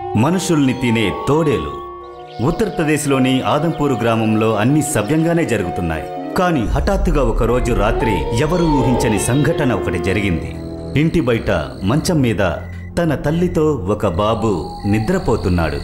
మనుషుల్ని తినే తోడేలు ఉత్తరప్రదేశ్లోని ఆదంపూర్ గ్రామంలో అన్ని సవ్యంగానే జరుగుతున్నాయి కానీ హఠాత్తుగా ఒకరోజు రాత్రి ఎవరూ ఊహించని సంఘటన ఒకటి జరిగింది ఇంటి బయట మంచం మీద తన తల్లితో ఒక బాబు నిద్రపోతున్నాడు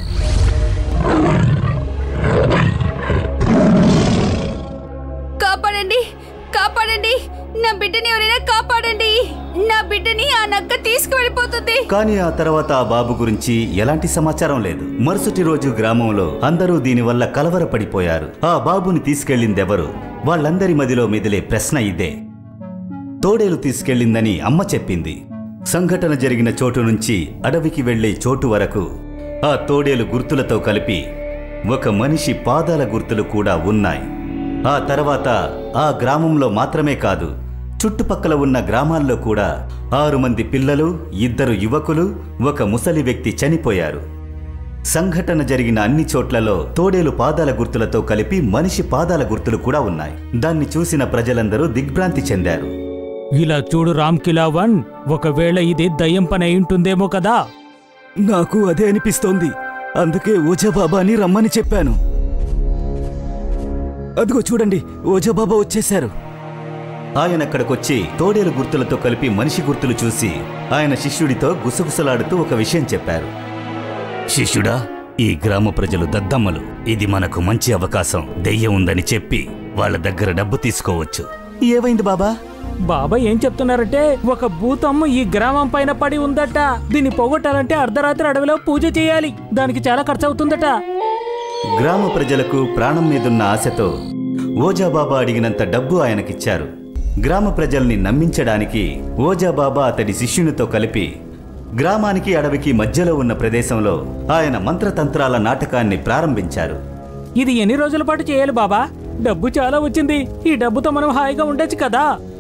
కాపాడండి కాపాడండి నా బిడ్డని ఎవరైనా కాపాడండి నా బిడ్డని ఆ నక్క తీసుకువెళ్ళిపోతుంది కానీ ఆ తర్వాత ఆ బాబు గురించి ఎలాంటి సమాచారం లేదు మరుసటి రోజు గ్రామంలో అందరూ దీనివల్ల కలవరపడిపోయారు ఆ బాబుని తీసుకెళ్ళిందెవరు వాళ్ళందరి మదిలో మెదిలే ప్రశ్న ఇదే తోడేలు తీసుకెళ్ళిందని అమ్మ చెప్పింది సంఘటన జరిగిన చోటు నుంచి అడవికి వెళ్లే చోటు వరకు ఆ తోడేలు గుర్తులతో కలిపి ఒక మనిషి పాదాల గుర్తులు కూడా ఉన్నాయి ఆ తర్వాత ఆ గ్రామంలో మాత్రమే కాదు చుట్టుపక్కల ఉన్న గ్రామాల్లో కూడా ఆరు మంది పిల్లలు ఇద్దరు యువకులు ఒక ముసలి వ్యక్తి చనిపోయారు సంఘటన జరిగిన అన్ని చోట్లలో తోడేలు పాదాల గుర్తులతో కలిపి మనిషి పాదాల గుర్తులు కూడా ఉన్నాయి దాన్ని చూసిన ప్రజలందరూ దిగ్భ్రాంతి చెందారు ఇలా చూడు రామ్ కిలా వన్ ఒకవేళ ఇది దయ్యం పని అయి ఉంటుందేమో కదా నాకు అదే అనిపిస్తోంది అందుకే ఓజాబాబాని రమ్మని చెప్పాను అదిగో చూడండి ఓజాబాబా వచ్చేశారు ఆయన అక్కడికొచ్చి తోడేలు గుర్తులతో కలిపి మనిషి గుర్తులు చూసి ఆయన శిష్యుడితో గుసగుసలాడుతూ ఒక విషయం చెప్పారు శిష్యుడా ఈ గ్రామ ప్రజలు దద్దమ్మలు ఇది మనకు మంచి అవకాశం దెయ్యం ఉందని చెప్పి వాళ్ళ దగ్గర డబ్బు తీసుకోవచ్చు ఏమైంది బాబా బాబా ఏం చెప్తున్నారంటే ఒక భూతం ఈ గ్రామం పైన పడి ఉందట దీన్ని పోగొట్టాలంటే అర్ధరాత్రి అడవిలో పూజ చేయాలి దానికి చాలా ఖర్చు అవుతుందట గ్రామ ప్రజలకు ప్రాణం మీదున్న ఆశతో ఓజాబాబా అడిగినంత డబ్బు ఆయనకిచ్చారు గ్రామ ప్రజల్ని నమ్మించడానికి ఓజాబాబా అతడి శిష్యునితో కలిపి గ్రామానికి అడవికి మధ్యలో ఉన్న ప్రదేశంలో ఆయన మంత్రతంత్రాల నాటకాన్ని ప్రారంభించారు ఇది ఎన్ని రోజుల పాటు చేయాలి బాబా డబ్బు చాలా వచ్చింది ఈ డబ్బుతో మనం హాయిగా ఉండొచ్చు కదా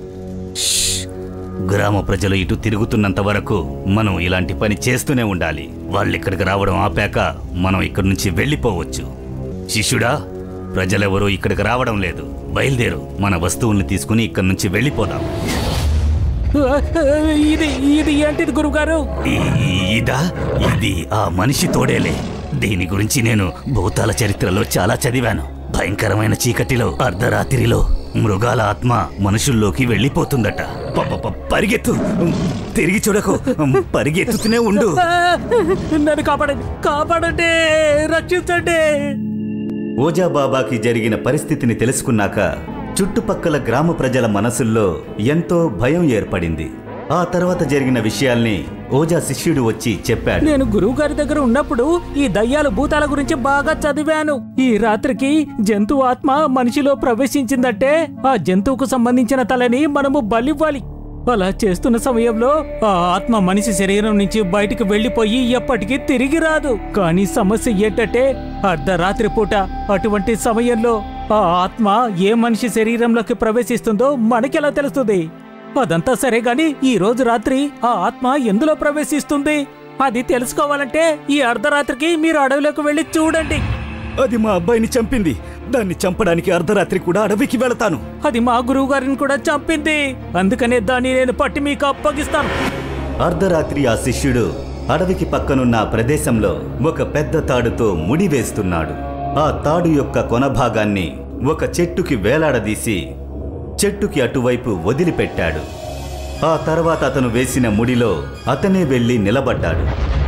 గ్రామ ప్రజలు ఇటు తిరుగుతున్నంత వరకు మనం ఇలాంటి పని చేస్తూనే ఉండాలి వాళ్ళు ఇక్కడికి రావడం ఆపాక మనం ఇక్కడి నుంచి వెళ్ళిపోవచ్చు శిష్యుడా ప్రజలెవరూ ఇక్కడికి రావడం లేదు బయలుదేరు మన వస్తువుల్ని తీసుకుని ఇక్కడి నుంచి వెళ్ళిపోదాం ఆ, ఇది ఇది ఏంటిది గురుగారు ఈ- ఇదా ఇది ఆ మనిషి తోడేలే దీని గురించి నేను భూతాల చరిత్రలో చాలా చదివాను భయంకరమైన చీకటిలో అర్ధరాత్రిలో మృగాల ఆత్మ మనుషుల్లోకి వెళ్ళిపోతుందట ప- ప- ప- పరిగెత్తు తిరిగి చూడకు పరిగెత్తుతూనే ఉండు ఆ, నన్ను కాపాడండి కాపాడండి రక్షించండి ఓజా బాబాకి జరిగిన పరిస్థితిని తెలుసుకున్నాక చుట్టుపక్కల గ్రామ ప్రజల మనసుల్లో ఎంతో భయం ఏర్పడింది ఆ తర్వాత జరిగిన విషయాల్ని ఓజా శిష్యుడు వచ్చి చెప్పాడు నేను గురువు గారి దగ్గర ఉన్నప్పుడు ఈ దయ్యాలు భూతాల గురించి బాగా చదివాను ఈ రాత్రికి జంతువు ఆత్మ మనిషిలో ప్రవేశించిందంటే ఆ జంతువుకు సంబంధించిన తలని మనము బలివ్వాలి అలా చేస్తున్న సమయంలో ఆ ఆత్మ మనిషి శరీరం నుంచి బయటికి వెళ్లిపోయి ఎప్పటికీ తిరిగి రాదు కానీ సమస్య ఏంటంటే అర్ధరాత్రి పూట అటువంటి సమయంలో ఆ ఆత్మ ఏ మనిషి శరీరంలోకి ప్రవేశిస్తుందో మనకెలా తెలుస్తుంది అదంతా సరే గాని ఈ రోజు రాత్రి ఆ ఆత్మ ఎందులో ప్రవేశిస్తుంది అది తెలుసుకోవాలంటే ఈ అర్ధరాత్రికి మీరు అడవిలోకి వెళ్ళి చూడండి అది మా అబ్బాయిని చంపింది దాన్ని చంపడానికి అర్ధరాత్రి కూడా అడవికి వెళతాను అది మా గురువు గారిని కూడా చంపింది అందుకనే దాన్ని నేను పట్టి మీకు అప్పగిస్తాను అర్ధరాత్రి ఆ శిష్యుడు అడవికి పక్కనున్న ఆ ప్రదేశంలో ఒక పెద్ద తాడుతో ముడి వేస్తున్నాడు ఆ తాడు యొక్క కొన భాగాన్ని ఒక చెట్టుకి వేలాడదీసి చెట్టుకి అటువైపు వదిలిపెట్టాడు ఆ తర్వాత అతను వేసిన ముడిలో అతనే వెళ్ళి నిలబడ్డాడు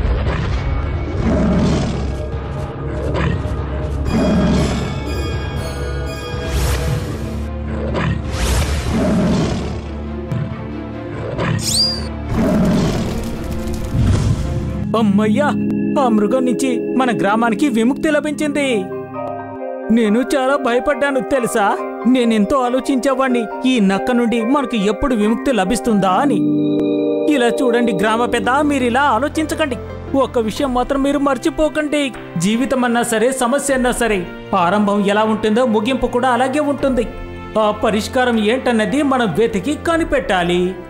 అమ్మయ్యా ఆ మృగం నుంచి మన గ్రామానికి విముక్తి లభించింది నేను చాలా భయపడ్డాను తెలుసా నేనెంతో ఆలోచించేవాణ్ణి ఈ నక్క నుండి మనకు ఎప్పుడు విముక్తి లభిస్తుందా అని ఇలా చూడండి గ్రామ పెద్ద మీరు ఇలా ఆలోచించకండి ఒక్క విషయం మాత్రం మీరు మర్చిపోకండి జీవితం అన్నా సరే సమస్య అన్నా సరే ఆరంభం ఎలా ఉంటుందో ముగింపు కూడా అలాగే ఉంటుంది ఆ పరిష్కారం ఏంటన్నది మనం వెతికి కనిపెట్టాలి